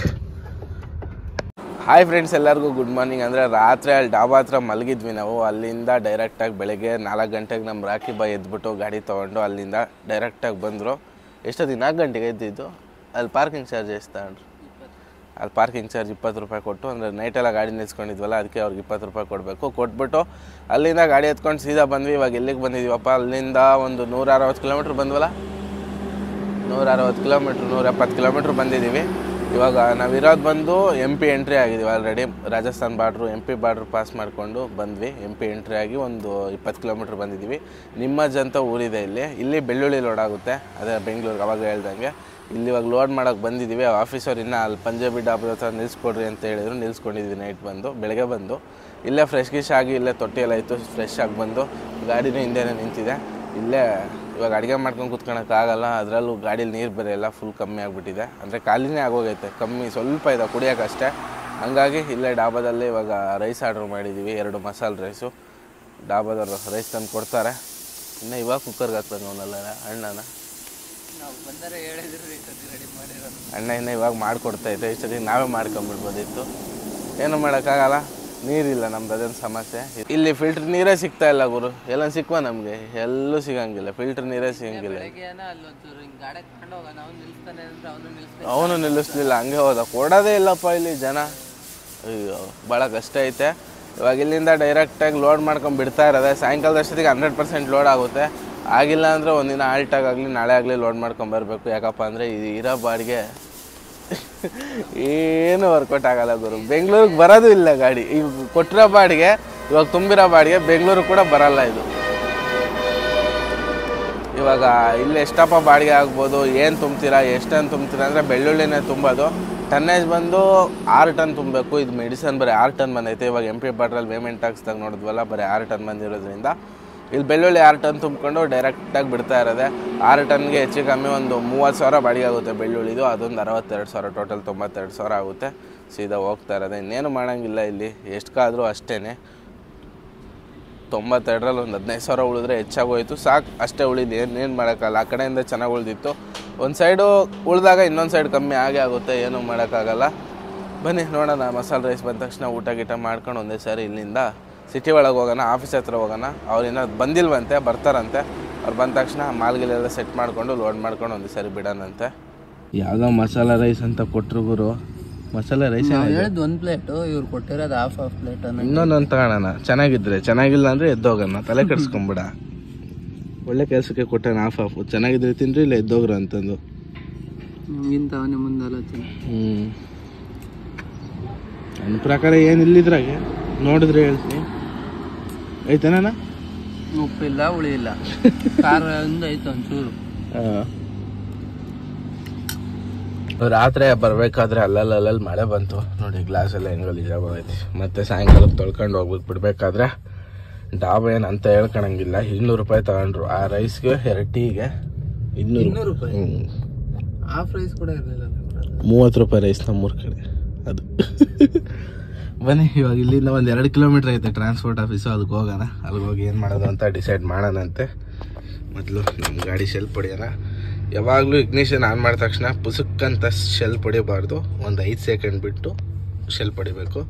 A: ಹಾಯ್ ಫ್ರೆಂಡ್ಸ್ ಎಲ್ಲರಿಗೂ ಗುಡ್ ಮಾರ್ನಿಂಗ್ ಅಂದರೆ ರಾತ್ರಿ ಅಲ್ಲಿ ಡಾಬಾ ಹತ್ರ ಮಲಗಿದ್ವಿ ನಾವು ಅಲ್ಲಿಂದ ಡೈರೆಕ್ಟಾಗಿ ಬೆಳಗ್ಗೆ ನಾಲ್ಕು ಗಂಟೆಗೆ ನಮ್ಮ ರಾಕಿ ಬಾಯ್ ಎದ್ಬಿಟ್ಟು ಗಾಡಿ ತೊಗೊಂಡು ಅಲ್ಲಿಂದ ಡೈರೆಕ್ಟಾಗಿ ಬಂದರು ಎಷ್ಟೊತ್ತಿಗೆ ನಾಲ್ಕು ಗಂಟೆಗೆ ಎದ್ದಿದ್ದು ಅಲ್ಲಿ ಪಾರ್ಕಿಂಗ್ ಚಾರ್ಜ್ ಎಷ್ಟು ತಗೊಂಡ್ರು ಅಲ್ಲಿ ಪಾರ್ಕಿಂಗ್ ಚಾರ್ಜ್ ಇಪ್ಪತ್ತು ರೂಪಾಯಿ ಕೊಟ್ಟು ಅಂದರೆ ನೈಟೆಲ್ಲ ಗಾಡಿ ನಿಲ್ಸ್ಕೊಂಡಿದ್ವಲ್ಲ ಅದಕ್ಕೆ ಅವ್ರಿಗೆ ಇಪ್ಪತ್ತು ರೂಪಾಯಿ ಕೊಡಬೇಕು ಕೊಟ್ಬಿಟ್ಟು ಅಲ್ಲಿಂದ ಗಾಡಿ ಎತ್ಕೊಂಡು ಸೀದಾ ಬಂದ್ವಿ ಇವಾಗ ಎಲ್ಲಿಗೆ ಬಂದಿದ್ದೀವಪ್ಪ ಅಲ್ಲಿಂದ ಒಂದು ನೂರ ಅರವತ್ತು ಕಿಲೋಮೀಟ್ರ್ ಬಂದ್ವಲ್ಲ ನೂರ ಅರವತ್ತು ಕಿಲೋಮೀಟ್ರ್ ನೂರ ಎಪ್ಪತ್ತು ಕಿಲೋಮೀಟ್ರ್ ಬಂದಿದ್ದೀವಿ ಇವಾಗ ನಾವಿರೋದು ಬಂದು ಎಮ್ ಪಿ ಎಂಟ್ರಿ ಆಗಿದ್ದೀವಿ already Rajasthan border M P border pass ಮಾಡಿಕೊಂಡು ಬಂದ್ವಿ ಎಮ್ ಪಿ ಎಂಟ್ರಿ ಆಗಿ ಒಂದು ಇಪ್ಪತ್ತು ಕಿಲೋಮೀಟ್ರ್ ಬಂದಿದ್ದೀವಿ ನಿಮ್ಮಜ್ಜ ಅಂತ ಊರಿದೆ ಇಲ್ಲಿ ಇಲ್ಲಿ ಬೆಳ್ಳುಳ್ಳಿ ಲೋಡ್ ಆಗುತ್ತೆ ಅದೇ ಬೆಂಗಳೂರಿಗೆ ಅವಾಗ ಹೇಳ್ದಂಗೆ ಇಲ್ಲಿ ಇವಾಗ ಲೋಡ್ ಮಾಡೋಕೆ ಬಂದಿದ್ದೀವಿ ಆಫೀಸರ್ ಇನ್ನೂ ಅಲ್ಲಿ ಪಂಜಾಬಿ ಡಾಬಾ ಹತ್ರ ನಿಲ್ಸ್ಕೊಡ್ರಿ ಅಂತ ಹೇಳಿದ್ರು ನಿಲ್ಸ್ಕೊಂಡಿದ್ವಿ ನೈಟ್ ಬಂದು ಬೆಳಗ್ಗೆ ಬಂದು ಇಲ್ಲೇ ಫ್ರೆಶ್ ಗಿಶ್ ಆಗಿ ಇಲ್ಲೇ ತೊಟ್ಟಿ ಎಲ್ಲ ಇತ್ತು ಫ್ರೆಶ್ ಆಗಿ ಬಂದು ಗಾಡಿನೂ ಹಿಂದೆನೇ ನಿಂತಿದೆ ಇಲ್ಲೇ ಇವಾಗ ಅಡುಗೆ ಮಾಡ್ಕೊಂಡು ಕುತ್ಕೊಳಕ್ಕಾಗಲ್ಲ ಅದರಲ್ಲೂ ಗಾಡೀಲಿ ನೀರು ಬೇರೆ ಎಲ್ಲ ಫುಲ್ ಕಮ್ಮಿ ಆಗಿಬಿಟ್ಟಿದೆ ಅಂದರೆ ಖಾಲಿನೇ ಆಗೋಗೈತೆ ಕಮ್ಮಿ ಸ್ವಲ್ಪ ಇದೆ ಕುಡಿಯೋಕ್ಕಷ್ಟೇ ಹಂಗಾಗಿ ಇಲ್ಲೇ ಡಾಬಾದಲ್ಲಿ ಇವಾಗ ರೈಸ್ ಆರ್ಡ್ರ್ ಮಾಡಿದ್ದೀವಿ ಎರಡು ಮಸಾಲೆ ರೈಸು ಡಾಬಾದವರು ರೈಸ್ ತಂದು ಕೊಡ್ತಾರೆ ಇನ್ನು ಇವಾಗ ಕುಕ್ಕರ್ಗೆ ಹಾಕ್ತಾನೆ ಅವನಲ್ಲ ಅಣ್ಣನ
B: ನಾವು ಬಂದರೆ ಹೇಳಿದ್ರಿ ರೆಡಿ ಮಾಡಿರೋದು
A: ಅಣ್ಣ ಇನ್ನು ಇವಾಗ ಮಾಡಿಕೊಡ್ತೈತೆ ಇಷ್ಟೊತ್ತಿಗೆ ನಾವೇ ಮಾಡ್ಕೊಂಬಿಡ್ಬೋದಿತ್ತು ಏನು ಮಾಡೋಕ್ಕಾಗಲ್ಲ ನೀರಿಲ್ಲ ನಮ್ದು ಅದೇನು ಸಮಸ್ಯೆ ಇಲ್ಲಿ ಫಿಲ್ಟರ್ ನೀರೇ ಸಿಗ್ತಾ ಇಲ್ಲ ಗುರು ಎಲ್ಲ ಸಿಕ್ಕುವ ನಮಗೆ ಎಲ್ಲೂ ಸಿಗಂಗಿಲ್ಲ ಫಿಲ್ಟರ್ ನೀರೇ ಸಿಗಂಗಿಲ್ಲ
B: ಬೆಳಗ್ಗೆ ಏನೋ ಅಲ್ಲೊಂಚೂರು ಹಿಂಗೆ ಗಾಡಿ ತಗೊಂಡು ಹೋಗೋಣ ಅವ್ನು ನಿಲ್ಸ್ತಾನೆ ಅಂದ್ರೆ ಅವನು ನಿಲ್ಸ್ತಾನೆ
A: ಅವನು ನಿಲ್ಲಿಸ್ಲಿಲ್ಲ ಹಂಗೆ ಹೋದ ಕೊಡೋದೇ ಇಲ್ಲಪ್ಪ ಇಲ್ಲಿ ಜನ ಅಯ್ಯೋ ಭಾಳ ಕಷ್ಟ ಐತೆ ಇವಾಗ ಇಲ್ಲಿಂದ ಡೈರೆಕ್ಟಾಗಿ ಲೋಡ್ ಮಾಡ್ಕೊಂಡು ಬಿಡ್ತಾ ಇರೋದೆ ಸಾಯಂಕಾಲದಷ್ಟೊತ್ತಿಗೆ ಹಂಡ್ರೆಡ್ ಪರ್ಸೆಂಟ್ ಲೋಡ್ ಆಗುತ್ತೆ ಆಗಿಲ್ಲ ಅಂದರೆ ಒಂದಿನ ಆಲ್ಟಾಗಲಿ ನಾಳೆ ಆಗಲಿ ಲೋಡ್ ಮಾಡ್ಕೊಂಡು ಬರಬೇಕು ಯಾಕಪ್ಪ ಅಂದರೆ ಇದು ಇರೋ ಬಾಡಿಗೆ ಏನು ವರ್ಕೌಟ್ ಆಗಲ್ಲ ಗುರು ಬೆಂಗಳೂರಿಗೆ ಬರೋದು ಇಲ್ಲ ಗಾಡಿ ಈಗ ಕೊಟ್ಟಿರೋ ಬಾಡಿಗೆ ಇವಾಗ ತುಂಬಿರೋ ಬಾಡಿಗೆ ಬೆಂಗಳೂರು ಕೂಡ ಬರಲ್ಲ ಇದು ಇವಾಗ ಇಲ್ಲಿ ಎಷ್ಟಪ್ಪ ಬಾಡಿಗೆ ಆಗ್ಬೋದು ಏನು ತುಂಬ್ತೀರಾ ಎಷ್ಟು ಟನ್ ತುಂಬ್ತೀರಾ ಅಂದರೆ ಬೆಳ್ಳುಳ್ಳಿನೇ ತುಂಬೋದು ಟನ್ನೇಜ್ ಬಂದು ಆರು ಟನ್ ತುಂಬಬೇಕು ಇದು ಮೆಡಿಸನ್ ಬರೀ ಆರು ಟನ್ ಬಂದೈತೆ ಇವಾಗ ಎಮ್ ಪಿ ಬಾಟ್ರಲ್ಲಿ ಪೇಮೆಂಟ್ ಟ್ಯಾಕ್ಸ್ದಾಗ ನೋಡಿದ್ವಲ್ಲ ಬರೀ ಆರು ಟನ್ ಬಂದಿರೋದ್ರಿಂದ ಇಲ್ಲಿ ಬೆಳ್ಳುಳ್ಳಿ ಆರು ಟನ್ ತುಂಬಿಕೊಂಡು ಡೈರೆಕ್ಟಾಗಿ ಬಿಡ್ತಾ ಇರೋದೆ ಆರು ಟನ್ಗೆ ಹೆಚ್ಚು ಕಮ್ಮಿ ಒಂದು ಮೂವತ್ತು ಸಾವಿರ ಬಾಡಿಗೆ ಆಗುತ್ತೆ ಬೆಳ್ಳುಳ್ಳಿದು ಅದೊಂದು ಅರವತ್ತೆರಡು ಸಾವಿರ ಟೋಟಲ್ ತೊಂಬತ್ತೆರಡು ಸಾವಿರ ಆಗುತ್ತೆ ಸೀದಾ ಹೋಗ್ತಾ ಇರೋದೆ ಇನ್ನೇನು ಮಾಡೋಂಗಿಲ್ಲ ಇಲ್ಲಿ ಎಷ್ಟಕ್ಕಾದರೂ ಅಷ್ಟೇ ತೊಂಬತ್ತೆರಡರಲ್ಲಿ ಒಂದು ಹದಿನೈದು ಸಾವಿರ ಉಳಿದ್ರೆ ಹೆಚ್ಚಾಗೋಯ್ತು ಸಾಕು ಅಷ್ಟೇ ಉಳಿದು ಏನೇನು ಮಾಡೋಕ್ಕಲ್ಲ ಆ ಕಡೆಯಿಂದ ಚೆನ್ನಾಗಿ ಉಳಿದಿತ್ತು ಒಂದು ಸೈಡು ಉಳಿದಾಗ ಇನ್ನೊಂದು ಸೈಡ್ ಕಮ್ಮಿ ಆಗೇ ಆಗುತ್ತೆ ಏನೂ ಮಾಡೋಕ್ಕಾಗಲ್ಲ ಬನ್ನಿ ನೋಡೋಣ ಮಸಾಲೆ ರೈಸ್ ಬಂದ ತಕ್ಷಣ ಊಟ ಗೀಟ ಮಾಡ್ಕೊಂಡು ಒಂದೇ ಸಾರಿ ಇಲ್ಲಿಂದ ಸಿಟಿ ಒಳಗೆ ಹೋಗೋಣ ಆಫೀಸ್ ಹತ್ರ ಹೋಗೋಣ ಅವ್ರಿನ್ನ ಬಂದಿಲ್ವಂತೆ ಬರ್ತಾರಂತೆ ಅವ್ರು ಬಂದ ತಕ್ಷಣ ಮಾಲ್ಗಿಲೆಲ್ಲ ಸೆಟ್ ಮಾಡಿಕೊಂಡು ಲೋಡ್ ಮಾಡ್ಕೊಂಡು ಒಂದೇ ಸಾರಿ ಬಿಡೋಣಂತೆ ಯಾವುದೋ ಮಸಾಲ ರೈಸ್ ಅಂತ ಕೊಟ್ಟರು ಗುರು ಮಸಾಲೆ ರೈಸ್
B: ನಾವ್ ಹೇಳಿದ್ ಒಂದ್ ಪ್ಲೇಟ್ ಇವ್ರು ಕೊಟ್ಟಿರೋದು ಹಾಫ್ ಹಾಫ್ ಪ್ಲೇಟ್ ಅನ್ನೋ
A: ಇನ್ನೊಂದೊಂದು ತಗೋಣ ಚೆನ್ನಾಗಿದ್ರೆ ಚೆನ್ನಾಗಿಲ್ಲ ಅಂದ್ರೆ ಎದ್ದೋಗೋಣ ತಲೆ ಕೆಡಿಸ್ಕೊಂಬಿಡ ಒಳ್ಳೆ ಕೆಲಸಕ್ಕೆ ಕೊಟ್ಟಾನ ಹಾಫ್ ಹಾಫ್ ಚೆನ್ನಾಗಿದ್ರೆ ತಿನ್ರಿ ಇಲ್ಲ ಎದ್ದೋಗ್ರು ಅಂತಂದು
B: ಇಂಥವನೇ ಮುಂದೆ ಆಲೋಚನೆ
A: ಹ್ಮ್ ನನ್ನ ಪ್ರಕಾರ ಏನು ಇಲ್ಲಿದ್ರಾಗೆ ನೋಡಿದ್ರೆ ಹೇಳ್ತೀನಿ ಐತನ
B: ಉಪ್ಪಿಲ್ಲ ಹುಳಿ ಇಲ್ಲ ಖಾರ ಒಂದು ಐತೆ ಒಂಚೂರು
A: ರಾತ್ರಿ ಬರ್ಬೇಕಾದ್ರೆ ಅಲ್ಲಲ್ಲಿ ಅಲ್ಲಲ್ಲಿ ಮಳೆ ಬಂತು ನೋಡಿ ಗ್ಲಾಸ್ ಎಲ್ಲ ಹೆಂಗೋ ಇಜಾಬ್ ಆಗೈತಿ ಮತ್ತೆ ಸಾಯಂಕಾಲಕ್ಕೆ ತೊಳ್ಕೊಂಡು ಹೋಗ್ಬೇಕು ಬಿಡ್ಬೇಕಾದ್ರೆ ಡಾಬಾ ಏನು ಅಂತ ಹೇಳ್ಕೊಳಂಗಿಲ್ಲ ಇನ್ನೂರು ರೂಪಾಯಿ ತಗೊಂಡ್ರು ಆ ರೈಸ್ಗೆ ಎರಡು ಟೀಗೆ ಇನ್ನೂರು
B: ಇನ್ನೂರು ರೂಪಾಯಿ
A: ಹ್ಮ್.
B: ಹಾಫ್ ರೈಸ್ ಕೂಡ ಇರಲಿಲ್ಲ
A: ಮೂವತ್ತು ರೂಪಾಯಿ ರೈಸ್ ನಮ್ಮೂರ ಕಡೆ ಅದು ಬನ್ನಿ ಇವಾಗ ಇಲ್ಲಿಂದ ಒಂದು ಎರಡು ಕಿಲೋಮೀಟ್ರ್ ಐತೆ ಟ್ರಾನ್ಸ್ಪೋರ್ಟ್ ಆಫೀಸು ಅದಕ್ಕೆ ಹೋಗೋಣ ಅಲ್ಲಿಗೆ ಹೋಗಿ ಏನು ಮಾಡೋದು ಅಂತ ಡಿಸೈಡ್ ಮಾಡೋಣಂತೆ ಮೊದಲು ನಮ್ಮ ಗಾಡಿ ಶೆಲ್ ಹೊಡಿಯೋಣ ಯಾವಾಗಲೂ ಇಗ್ನಿಷನ್ ಆನ್ ಮಾಡಿದ ತಕ್ಷಣ ಪುಸುಕ್ಕಂತ ಶೆಲ್ ಹೊಡಿಬಾರ್ದು ಒಂದು ಐದು ಸೆಕೆಂಡ್ ಬಿಟ್ಟು ಶೆಲ್ ಹೊಡಿಬೇಕು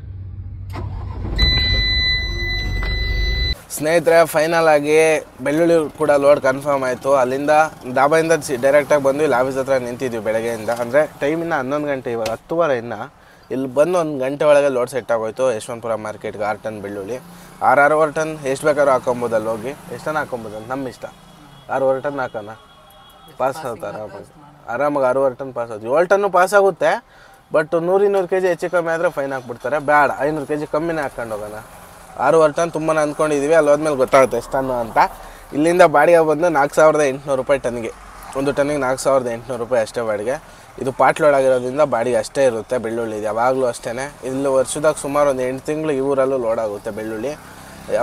A: ಸ್ನೇಹಿತರೆ ಫೈನಲ್ ಆಗಿ ಬೆಳ್ಳುಳ್ಳಿ ಕೂಡ ಲೋಡ್ ಕನ್ಫರ್ಮ್ ಆಯಿತು ಅಲ್ಲಿಂದ ಡಾಬಾಯಿಂದ ಡೈರೆಕ್ಟಾಗಿ ಬಂದು ಇಲ್ಲಿ ಆಫೀಸ್ ಹತ್ರ ನಿಂತಿದ್ವಿ ಬೆಳಗ್ಗೆಯಿಂದ ಅಂದರೆ ಟೈಮಿನ ಹನ್ನೊಂದು ಗಂಟೆ ಇವಾಗ ಹತ್ತುವರೆ ಇನ್ನು ಇಲ್ಲಿ ಬಂದು ಒಂದು ಗಂಟೆ ಒಳಗೆ ಲೋಡ್ ಸೆಟ್ ಆಗೋಯ್ತು ಯಶವಂತಪುರ ಮಾರ್ಕೆಟ್ಗೆ ಆರು ಟನ್ ಬೆಳ್ಳುಳ್ಳಿ ಆರು ಆರೂವರೆ ಟನ್ ಎಷ್ಟು ಬೇಕಾದ್ರೂ ಹಾಕೊಬೋದು ಅಲ್ಲಿ ಹೋಗಿ ಎಷ್ಟು ಟನ್ ಹಾಕೊಬೋದು ಅಂತ ನಮ್ಮ ಇಷ್ಟ ಆರೂವರೆ ಟನ್ ಹಾಕೋಣ ಪಾಸ್ ಆಗುತ್ತೆ ಆರಾಮಾಗಿ ಆರಾಮಾಗಿ ಆರೂವರೆ ಟನ್ ಪಾಸ್ ಆಗುತ್ತೆ ಏಳು ಟನ್ನು ಪಾಸ್ ಆಗುತ್ತೆ ಬಟ್ ನೂರು ಇನ್ನೂರು ಕೆ ಜಿ ಹೆಚ್ಚು ಕಮ್ಮಿ ಆದರೆ ಫೈನ್ ಹಾಕ್ಬಿಡ್ತಾರೆ ಬೇಡ ಐನೂರು ಕೆ ಜಿ ಕಮ್ಮಿನೇ ಹಾಕ್ಕೊಂಡು ಹೋಗೋಣ ಆರೂವರೆ ಟನ್ ತುಂಬಾ ಅಂದ್ಕೊಂಡಿದ್ದೀವಿ ಅಲ್ಲಿ ಹೋದ್ಮೇಲೆ ಗೊತ್ತಾಗುತ್ತೆ ಎಷ್ಟು ಟನ್ನು ಅಂತ ಇಲ್ಲಿಂದ ಬಾಡಿಗೆ ಬಂದು ನಾಲ್ಕು ಸಾವಿರದ ಎಂಟುನೂರು ರೂಪಾಯಿ ಟನ್ಗೆ ಒಂದು ಟನ್ನಿಗೆ ನಾಲ್ಕು ಸಾವಿರದ ಎಂಟುನೂರು ರೂಪಾಯಿ ಅಷ್ಟೇ ಬಾಡಿಗೆ ಇದು ಪಾಟ್ ಲೋಡ್ ಆಗಿರೋದ್ರಿಂದ ಬಾಡಿಗೆ ಅಷ್ಟೇ ಇರುತ್ತೆ ಬೆಳ್ಳುಳ್ಳಿ ಇದು ಯಾವಾಗಲೂ ಅಷ್ಟೇ ಇಲ್ಲಿ ವರ್ಷದಾಗ ಸುಮಾರು ಒಂದು ಎಂಟು ತಿಂಗಳು ಈ ಊರಲ್ಲೂ ಲೋಡ್ ಆಗುತ್ತೆ ಬೆಳ್ಳುಳ್ಳಿ ಯಾವ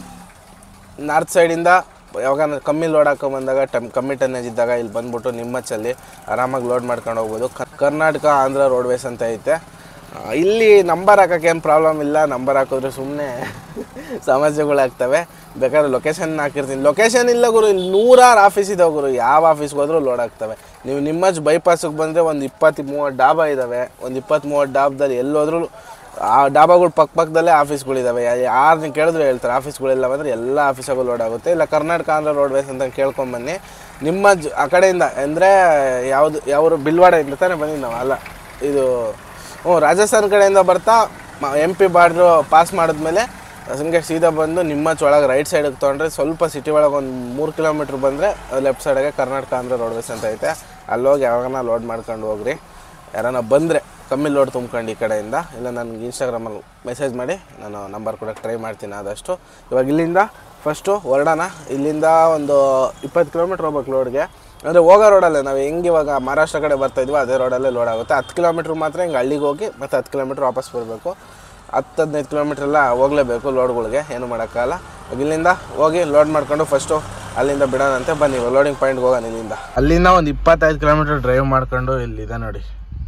A: ನಾರ್ತ್ ಸೈಡಿಂದ ಯಾವಾಗ ಕಮ್ಮಿ ಲೋಡ್ ಹಾಕೊಂಬಂದಾಗ ಟಮ್ ಕಮ್ಮಿ ಟನ್ನೇಜ್ ಇದ್ದಾಗ ಇಲ್ಲಿ ಬಂದ್ಬಿಟ್ಟು ನಿಮ್ಮಚ್ಚಲ್ಲಿ ಆರಾಮಾಗಿ ಲೋಡ್ ಮಾಡ್ಕೊಂಡು ಹೋಗ್ಬೋದು ಕ- ಕರ್ನಾಟಕ ಆಂಧ್ರ ರೋಡ್ವೇಸ್ ಅಂತ ಐತೆ ಆ, ಇಲ್ಲಿ ನಂಬರ್ ಹಾಕೋಕೆ ಏನು ಪ್ರಾಬ್ಲಮ್ ಇಲ್ಲ ನಂಬರ್ ಹಾಕಿದ್ರೆ ಸುಮ್ಮನೆ ಸಮಸ್ಯೆಗಳಾಗ್ತವೆ ಬೇಕಾದ್ರೆ ಲೊಕೇಶನ್ ಹಾಕಿರ್ತೀನಿ ಲೊಕೇಶನ್ ಇಲ್ಲ ಗುರು ಇಲ್ಲಿ ನೂರಾರು ಆಫೀಸ್ ಇದಾವೆ ಗುರು ಯಾವ ಆಫೀಸ್ಗೆ ಹೋದ್ರೂ ಲೋಡ್ ಆಗ್ತವೆ ನೀವು ನಿಮ್ಮಜ್ ಬೈಪಾಸಿಗೆ ಬಂದರೆ ಒಂದು ಇಪ್ಪತ್ತು ಮೂವತ್ತು ಡಾಬಾ ಇದ್ದಾವೆ ಒಂದು ಇಪ್ಪತ್ತು ಮೂವತ್ತು ಡಾಬ್ದಲ್ಲಿ ಎಲ್ಲೋದ್ರೂ ಆ ಡಾಬಾಗಳು ಪಕ್ಕ ಪಕ್ಕದಲ್ಲೇ ಆಫೀಸ್ಗಳಿದ್ದಾವೆ ಯಾರನ್ನ ಕೇಳಿದ್ರು ಹೇಳ್ತಾರೆ ಆಫೀಸ್ಗಳಿಲ್ಲ ಅಂದರೆ ಎಲ್ಲ ಆಫೀಸಾಗೂ ಲೋಡ್ ಆಗುತ್ತೆ ಇಲ್ಲ ಕರ್ನಾಟಕ ಆಂಧ್ರ ರೋಡ್ವೇಸ್ ಅಂತ ಕೇಳ್ಕೊಂಬನ್ನಿ ನಿಮ್ಮ ಜ ಆ ಕಡೆಯಿಂದ ಅಂದರೆ ಯಾವುದು ಯಾವರು ಬಿಲ್ವಾಡೆಯಿಂದ ತಾನೇ ಬಂದಿದ್ದು ನಾವು ಅಲ್ಲ ಇದು ಹ್ಞೂ ರಾಜಸ್ಥಾನ ಕಡೆಯಿಂದ ಬರ್ತಾ ಎಮ್ ಪಿ ಬಾರ್ಡ್ರು ಪಾಸ್ ಮಾಡಿದ್ಮೇಲೆ ಹಂಗೆ ಸೀದಾ ಬಂದು ನಿಮ್ಮ ಒಳಗೆ ರೈಟ್ ಸೈಡಿಗೆ ತೊಗೊಂಡ್ರೆ ಸ್ವಲ್ಪ ಸಿಟಿ ಒಳಗೆ ಒಂದು ಮೂರು ಕಿಲೋಮೀಟ್ರ್ ಬಂದರೆ ಲೆಫ್ಟ್ ಸೈಡಿಗೆ ಕರ್ನಾಟಕ ಆಂಧ್ರ ರೋಡ್ವೇಸ್ ಅಂತ ಐತೆ ಅಲ್ಲೋಗಿ ಯಾವಾಗನ ಲೋಡ್ ಮಾಡ್ಕೊಂಡು ಹೋಗ್ರಿ ಯಾರನ್ನ ಬಂದರೆ ಕಮ್ಮಿ ಲೋಡ್ ತುಂಬ್ಕೊಂಡು ಈ ಕಡೆಯಿಂದ ಇಲ್ಲ ನನಗೆ ಇನ್ಸ್ಟಾಗ್ರಾಮಲ್ಲಿ ಮೆಸೇಜ್ ಮಾಡಿ ನಾನು ನಂಬರ್ ಕೊಡೋಕ್ಕೆ ಟ್ರೈ ಮಾಡ್ತೀನಿ ಆದಷ್ಟು ಇವಾಗ ಇಲ್ಲಿಂದ ಫಸ್ಟು ಹೊರಡೋಣ ಇಲ್ಲಿಂದ ಒಂದು ಇಪ್ಪತ್ತು ಕಿಲೋಮೀಟ್ರ್ ಹೋಗ್ಬೇಕು ಲೋಡ್ಗೆ ಅಂದರೆ ಹೋಗೋ ರೋಡಲ್ಲೇ ನಾವು ಹೆಂಗೆ ಇವಾಗ ಮಹಾರಾಷ್ಟ್ರ ಕಡೆ ಬರ್ತಾ ಇದ್ವಿ ಅದೇ ರೋಡಲ್ಲೇ ಲೋಡ್ ಆಗುತ್ತೆ ಹತ್ತು ಕಿಲೋಮೀಟ್ರ್ ಮಾತ್ರ ಹಿಂಗೆ ಹಳ್ಳಿಗೆ ಹೋಗಿ ಮತ್ತು ಹತ್ತು ಕಿಲೋಮೀಟ್ರ್ ವಾಪಸ್ ಬರಬೇಕು ಹತ್ತು ಹದಿನೈದು ಕಿಲೋಮೀಟ್ರ್ ಎಲ್ಲ ಹೋಗಲೇಬೇಕು ಲೋಡ್ಗಳಿಗೆ ಏನು ಮಾಡೋಕ್ಕಾಗಲ್ಲ ಇವಾಗ ಇಲ್ಲಿಂದ ಹೋಗಿ ಲೋಡ್ ಮಾಡ್ಕೊಂಡು ಫಸ್ಟು ಅಲ್ಲಿಂದ ಬಿಡೋಣಂತೆ ಬನ್ನಿ ಲೋಡಿಂಗ್ ಪಾಯಿಂಟ್ಗೆ ಹೋಗೋಣ ಇಲ್ಲಿಂದ ಅಲ್ಲಿಂದ ಒಂದು ಇಪ್ಪತ್ತೈದು ಕಿಲೋಮೀಟ್ರ್ ಡ್ರೈವ್ ಮಾಡ್ಕೊಂಡು ಇಲ್ಲಿದೆ ನೋಡಿ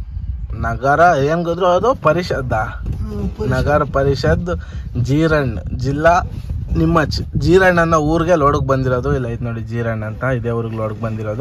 A: ನಗರ ಏನ್ ಗೊತ್ತು ಅದು ಪರಿಷದ ನಗರ ಪರಿಷದ್ ಜೀರಣ್ ಜಿಲ್ಲಾ ನಿಮ್ಮಚ್ ಜೀರಣ್ ಅನ್ನೋ ಊರಿಗೆ ಲೋಡ್ಗೆ ಬಂದಿರೋದು ಇಲ್ಲ ಐತೆ ನೋಡಿ ಜೀರಣ್ ಅಂತ ಇದೇ ಊರಿಗೆ ಲೋಡ್ಗೆ ಬಂದಿರೋದು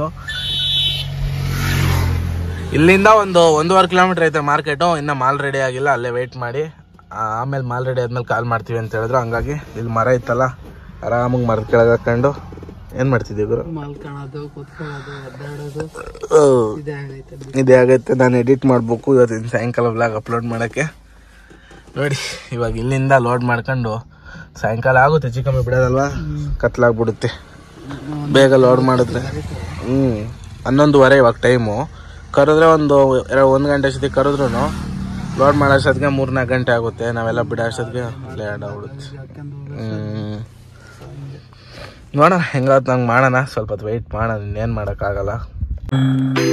A: ಇಲ್ಲಿಂದ ಒಂದು ಒಂದೂವರೆ ಕಿಲೋಮೀಟರ್ ಐತೆ ಮಾರ್ಕೆಟು ಇನ್ನು ಮಾಲ್ ರೆಡಿ ಆಗಿಲ್ಲ ಅಲ್ಲೇ ವೆಯ್ಟ್ ಮಾಡಿ ಆ, ಆಮೇಲೆ ಮಾಲ್ ರೆಡಿ ಆದ್ಮೇಲೆ ಕಾಲ್ ಮಾಡ್ತೀವಿ ಅಂತ ಹೇಳಿದ್ರು ಹಂಗಾಗಿ ಇಲ್ಲಿ ಮರ ಇತ್ತಲ್ಲ ಆರಾಮಾಗಿ ಮರದ ಕೆಳಗೆ ಹಾಕೊಂಡು ಏನು ಮಾಡ್ತಿದ್ದೀವಿ ಗುರು
B: ಮಲ್ಕೊಳೋದು ಕೂತ್ಕೊಳ್ಳೋದು ಅಡ್ಡಾಡೋದು
A: ಓ.
B: ಇದೇ ಆಗೈತೆ
A: ಇದೇ ಆಗೈತೆ ನಾನು ಎಡಿಟ್ ಮಾಡ್ಬೇಕು ಇವತ್ತಿನ ಸಾಯಂಕಾಲ ವ್ಲಾಗ್ ಅಪ್ಲೋಡ್ ಮಾಡೋಕ್ಕೆ ನೋಡಿ ಇವಾಗ ಇಲ್ಲಿಂದ ಲೋಡ್ ಮಾಡ್ಕೊಂಡು ಸಾಯಂಕಾಲ ಆಗುತ್ತೆ ಹೆಚ್ಚು ಕಮ್ಮಿ ಬಿಡೋದಲ್ವಾ ಕತ್ಲಾಗ್ಬಿಡುತ್ತೆ ಬೇಗ ಲೋಡ್ ಮಾಡಿದ್ರೆ ಹ್ಞೂ ಹನ್ನೊಂದುವರೆ ಇವಾಗ ಟೈಮು ಕರೆದ್ರೆ ಒಂದು ಎರಡು ಒಂದು ಗಂಟೆ ಅಷ್ಟೊತ್ತಿಗೆ ಕರೆದ್ರೂ ಲೋಡ್ ಮಾಡೋ ಅಷ್ಟೊತ್ತಿಗೆ ಮೂರು ನಾಲ್ಕು ಗಂಟೆ ಆಗುತ್ತೆ ನಾವೆಲ್ಲ ಬಿಡೋ ಅಷ್ಟೊತ್ತಿಗೆ ಲೇಟ್ ಆಗ್ಬಿಡುತ್ತೆ ಹ್ಞೂ ನೋಡೋಣ ಹೆಂಗಾಗುತ್ತೆ ನಂಗೆ ಮಾಡೋಣ ಸ್ವಲ್ಪ ಹೊತ್ತು ವೆಯ್ಟ್ ಮಾಡೋಣ ಇನ್ನೇನು ಮಾಡೋಕ್ಕಾಗಲ್ಲ